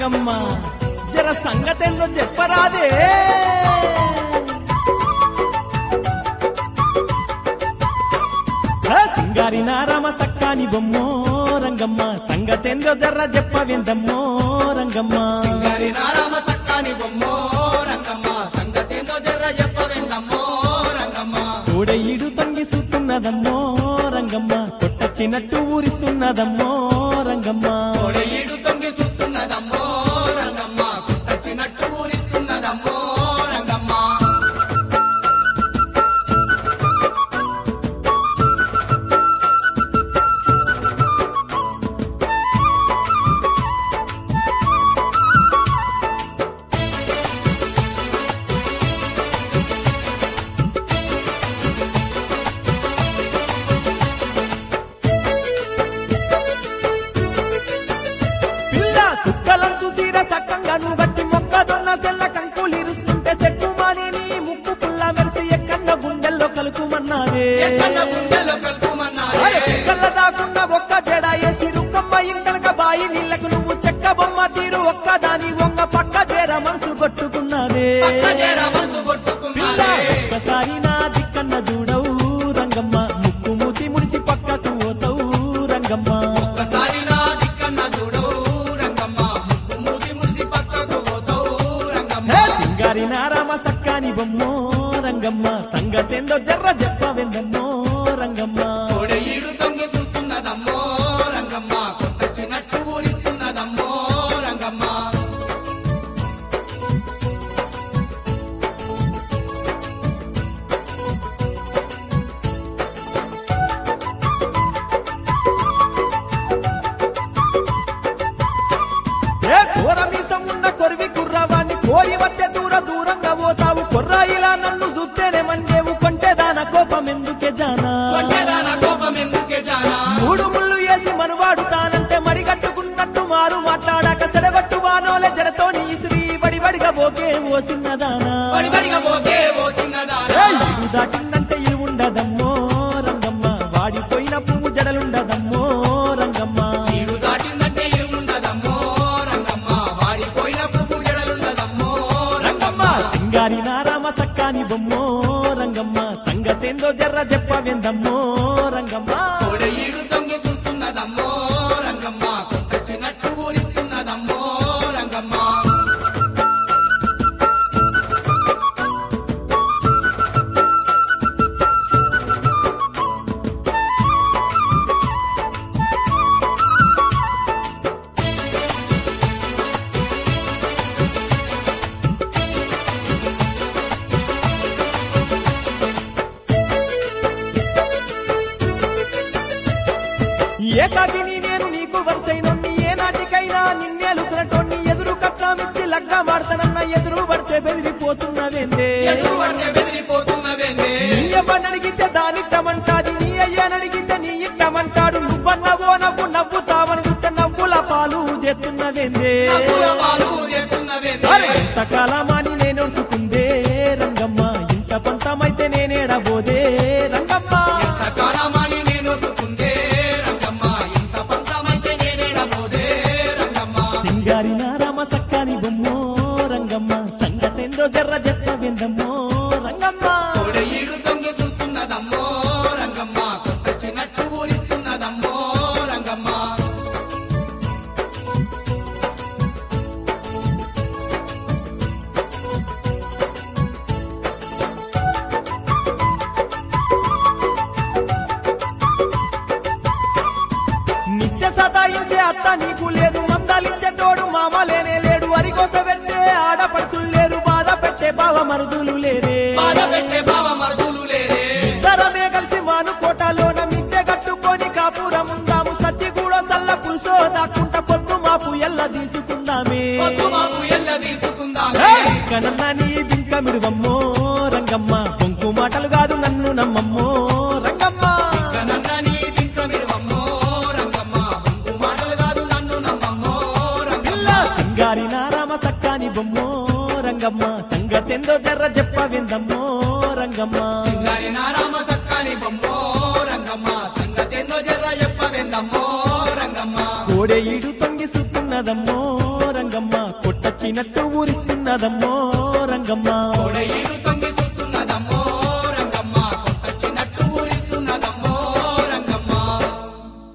రంగమ్మ జర సంగతేందో చెప్పరాదే ఆ సింగారి నారామ సక్కాని బొమ్మో రంగమ్మ సంగతేందో జర్ర చెప్పవేందమ్మో రంగమ్మ సింగారి నారామ సక్కాని బొమ్మో రంగమ్మ సంగతేందో జర్ర చెప్పవేందమ్మో రంగమ్మ తోడయిడు తొంగి చూస్తున్నదమ్మో రంగమ్మ కొట్టచ్చినట్టు ఊరిస్తున్నదమ్మో రంగమ్మ తోడేడు తొంగి చూస్తున్నదమ్మో రంగమ్మ కుట్టచ్చినట్టు ఊరిస్తున్నదమ్మో రంగమ్మ పిల్ల సుక్కలంతు సీర సక్కంగా నువ్వు బట్టి మొక్కదొన్న సెల్ల కంకులిరుస్తుంటే చెక్కుమాని నీ ముక్కు పుల్ల మెరిసి ఎక్కన్న గుండెల్లో కలుకుమన్నాదే ఎక్కన్న గుండెలో కలుపుమన్నారే కళ్ళ దాకుండా ఒక్క జడ వేసి రుక్కమ్మ ఇంకనక బాయి నీళ్లకు నువ్వు చెక్క బొమ్మ తీరు ఒక్క దాని ఒక్క పక్క చేర మనసు కొట్టుకున్నదే పక్క చేర మనసు పిల్ల కొట్టుకున్నారే ఒక్కసారి నా దిక్కన్న చూడవు రంగమ్మ ముక్కు మూతి ముడిసి పక్కకు పోతావు రంగమ్మ ఒకసారి నా దిక్కన్న చూడు రంగమ్మ ముక్కు మూతి మురిసి పక్కకు పోతావు రంగమ్మ హే సింగారి నారామ సక్కాని బొమ్మో రంగమ్మ సంగతేందో జర్ర చెప్పవెందమ్మో రంగమ్మ తోడేడు తొంగి చూస్తున్నదమ్మో రంగమ్మ కొట్టచ్చినట్టు ఊరిస్తున్నదమ్మో రంగమ్మ ఏ ఘోరమీసం ఉన్న కొరివి కుర్రవాన్ని కోరి వచ్చే దూర దూరంగా పోతావు కుర్రాయిలా నన్ను చూస్తేనే మండేవు కొంటే దాన కోపం ఎందుకే జానా కొంటెదాన కోపం ఎందుకే జానా మూడు ముళ్ళు వేసి మనువాడు తానంటే మడిగట్టుకున్నట్టు మారు మాట్లాడాక చెడగొట్టు వానోలే జడతోని ఇసిరి బడిబడిగా పోకే ఓ చిన్నదానా బడిబడిగా పోతే ఓ ఏ చిన్నదానా ఇల్లు దాటిందంటే ఇల్లు ఉండదమ్మో రంగమ్మ వాడిపోయిన పువ్వు జడలుండదమ్మో రంగమ్మ ఈడు దాటిందంటే ఇరుముండదమ్మో రంగమ్మ వాడిపోయిన పువ్వు జడలుండదమ్మో రంగమ్మ సింగారి నారామ సక్కాని బొమ్మో రంగమ్మ సంగతేందో జర్ర చెప్పవేందమ్మో రంగమ్మ తోడేడు తొంగి చూస్తున్నదమ్మో రంగమ్మ కొట్టచ్చినట్టు ఊరిస్తున్నదమ్మో రంగమ్మ ఏకాకిని నేను నీకు వరుసైనొన్ని ఏ నాటికైనా నిన్నేలుకున్నటోన్ని ఎదురు కట్నమిచ్చి లగ్గ మాడతానన్న ఎదురు పడితే బెదిరిపోతున్నవేందే ఎదురు పడితే బెదిరిపోతున్నవేందే నీ అమ్మని అడిగితే దానిట్టమంటాది నీ అయ్యని అడిగితే నీ ఇట్టమంటాడు నువ్వన్నవో నవ్వు నవ్వుతావని చూస్తే నవ్వుల పాలు చేస్తున్నవేందే నవ్వుల పాలు అరే చేస్తున్నవేందే ఇంతకాలమాని నేను సుకుందే రంగమ్మ ఇంత పంతమైతే నేనేడబోదే రంగమ్మ ఎంతకాలమని నేను ఒప్పుకుందే రంగమ్మ ఇంత పంతమైతే నేనేడబోదే రంగమ్మ సింగారి నారామ సక్కాని బొమ్మో రంగమ్మ సంగతేందో జర్ర చెప్పవేందమ్మో రంగమ్మ తోడేడు తొంగి చూస్తున్నదమ్మో రంగమ్మ కొట్టచ్చినట్టు ఊరిస్తున్నదమ్మో రంగమ్మ నిత్య సతాయించే అత్త నీకు లేదు మందాలించే తోడు మామ లేనే లేడు అరికోస పెట్టే ఆడపడుచులు లేరు బాధ పెట్టే బావ మరుదులు లేరే బాధ పెట్టే బావ మరుదులు లేరే ఇద్దరమే కలిసి మాను కోటలోన మిద్దె కట్టుకొని కాపురం ఉందాము సత్తి కూడా సల్ల పురుషో దాక్కుంట పొద్దు మాపు ఎల్ల తీసుకుందామే పొద్దు మాపు ఎల్ల తీసుకుందామే ఏయ్! కనన్న నీ బింకమిడువమ్మో రంగమ్మ పొంకు మాటలు కాదు నన్ను నమ్మమ్మో రంగమ్మ కనన్న నీ దిక్క విడువమ్మో రంగమ్మ ముందు మాటలు కాదు నన్ను నమ్మమ్మో పిల్ల రంగమ్మ సింగారి నారామ సక్కాని బొమ్మో రంగమ్మ సంగతెందో జర్ర చెప్పవిందమ్మో రంగమ్మ సింగారి నారామ సక్కాని బొమ్మో రంగమ్మ సంగతేందో జర్ర చెప్పవేందమ్మో రంగమ్మ కోడే ఈడు తొంగి సుత్తున్న ఊరిస్తున్నదమ్మో రంగమ్మ కొట్టచ్చినట్టు ఊరిస్తున్నదమ్మో రంగమ్మ కొడయిడుతో